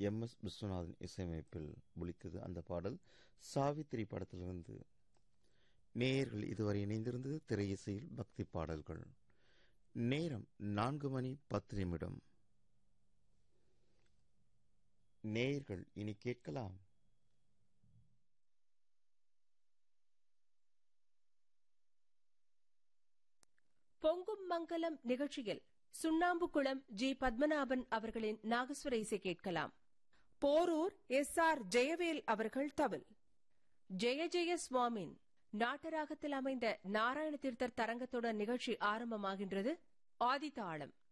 M S Viswanathan இசையமைப்பில் ஒலித்தது அந்த பாடல் சாவித்திரி படத்திலிருந்து நேயர்கள் இதுவரை இணைந்திருந்தது திரை இசையில் பக்தி பாடல்கள் நேரம் நான்கு மணி பத்து நிமிடம் நேயர்கள் இனி கேட்கலாம் பொங்கும் மங்கலம் நிகழ்ச்சியில் சுண்ணாம்புக்குளம் ஜி பத்மநாபன் அவர்களின் நாகஸ்வர இசை கேட்கலாம் போரூர் எஸ் ஆர் ஜெயவேல் அவர்கள் தவில் ஜெய ஜெய சுவாமின் நாட்டராகத்தில் அமைந்த நாராயண தீர்த்தர் தரங்கத்துடன் நிகழ்ச்சி ஆரம்பமாகின்றது ஆதிதாளம்